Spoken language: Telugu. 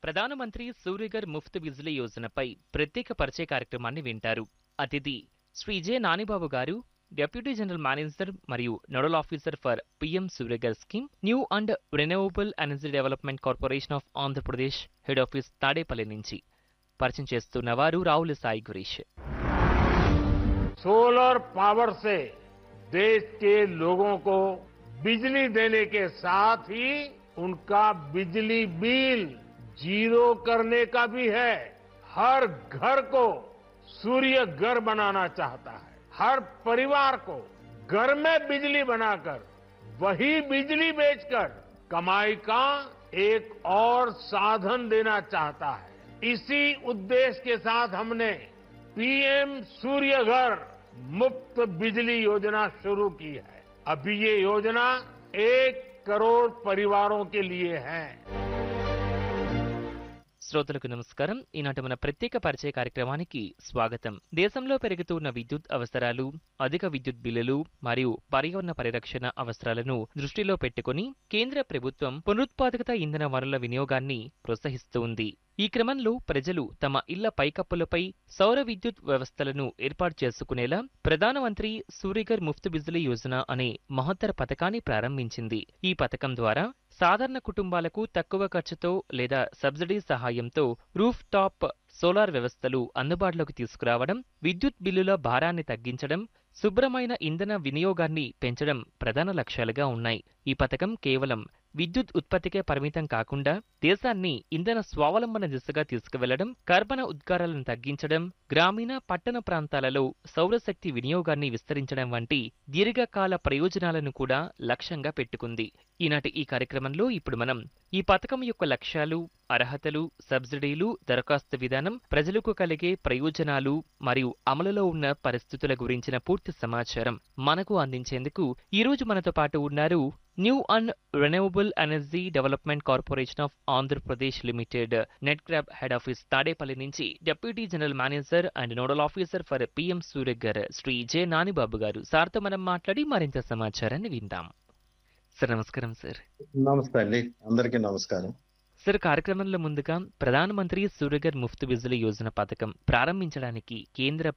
ప్రధానమంత్రి సూర్యగర్ ముఫ్త్ బిజ్లీ యోజనపై ప్రత్యేక పరిచయ కార్యక్రమాన్ని వింటారు అతిథి Shri J Nanibabu garu deputy general manager మరియు nodal officer for PM Suryaghar scheme new and renewable energy development corporation of Andhra Pradesh head office Tadepalli నుంచి పరిచయం చేస్తున్న వారు రావుల సాయి గురీష్ सोलर पावर से देश के लोगों को बिजली देने के साथ ही उनका बिजली बिल जीरो करने का भी है हर घर को सूर्य घर बनाना चाहता है हर परिवार को घर में बिजली बनाकर वही बिजली बेचकर कमाई का एक और साधन देना चाहता है इसी उद्देश्य के साथ हमने पीएम सूर्य घर मुफ्त बिजली योजना शुरू की है अभी ये योजना एक करोड़ परिवारों के लिए है శ్రోతలకు నమస్కారం ఈనాటి మన ప్రత్యేక పరిచయ కార్యక్రమానికి స్వాగతం దేశంలో పెరుగుతున్న విద్యుత్ అవసరాలు అధిక విద్యుత్ బిల్లులు మరియు పర్యావరణ పరిరక్షణ అవసరాలను దృష్టిలో పెట్టుకుని కేంద్ర ప్రభుత్వం పునరుత్పాదకత ఇంధన వనరుల వినియోగాన్ని ప్రోత్సహిస్తోంది ఈ క్రమంలో ప్రజలు తమ ఇళ్ల పైకప్పులపై సౌర విద్యుత్ వ్యవస్థలను ఏర్పాటు చేసుకునేలా ప్రధానమంత్రి సూర్యగర్ ముఫ్త్ బిజ్లీ యోజన అనే మహత్తర పథకాన్ని ప్రారంభించింది ఈ పథకం ద్వారా సాధారణ కుటుంబాలకు తక్కువ ఖర్చుతో లేదా సబ్సిడీ సహాయంతో రూఫ్ టాప్ సోలార్ వ్యవస్థలు అందుబాటులోకి తీసుకురావడం విద్యుత్ బిల్లుల భారాన్ని తగ్గించడం శుభ్రమైన ఇంధన వినియోగాన్ని పెంచడం ప్రధాన లక్ష్యాలుగా ఉన్నాయి ఈ పథకం కేవలం విద్యుత్ ఉత్పత్తికే పరిమితం కాకుండా దేశాన్ని ఇంధన స్వావలంబన దిశగా తీసుకువెళ్లడం కర్బన ఉద్గారాలను తగ్గించడం గ్రామీణ పట్టణ ప్రాంతాలలో సౌరశక్తి వినియోగాన్ని విస్తరించడం వంటి దీర్ఘకాల ప్రయోజనాలను కూడా లక్ష్యంగా పెట్టుకుంది ఈనాటి ఈ కార్యక్రమంలో ఇప్పుడు మనం ఈ పథకం యొక్క లక్ష్యాలు అర్హతలు సబ్సిడీలు దరఖాస్తు విధానం ప్రజలకు కలిగే ప్రయోజనాలు మరియు అమలులో ఉన్న పరిస్థితుల గురించిన పూర్తి సమాచారం మనకు అందించేందుకు ఈ రోజు మనతో పాటు ఉన్నారు new and renewable energy development corporation of Andhra Pradesh limited నెట్ క్రాబ్ హెడ్ ఆఫీస్ తాడేపల్లి నుంచి deputy general manager and nodal officer for PM Suryaghar Shri J Nanibabu garu సార్తో మనం మాట్లాడి మరింత సమాచారాన్ని విందాం సార్ నమస్కారం సార్ నమస్తే అండి అందరికీ నమస్కారం సార్ కార్యక్రమంలో ముందుగా ప్రధానమంత్రి సూర్యగర్ ముఫ్త్ బిజ్లీ యోజన పథకం ప్రారంభించడానికి కేంద్ర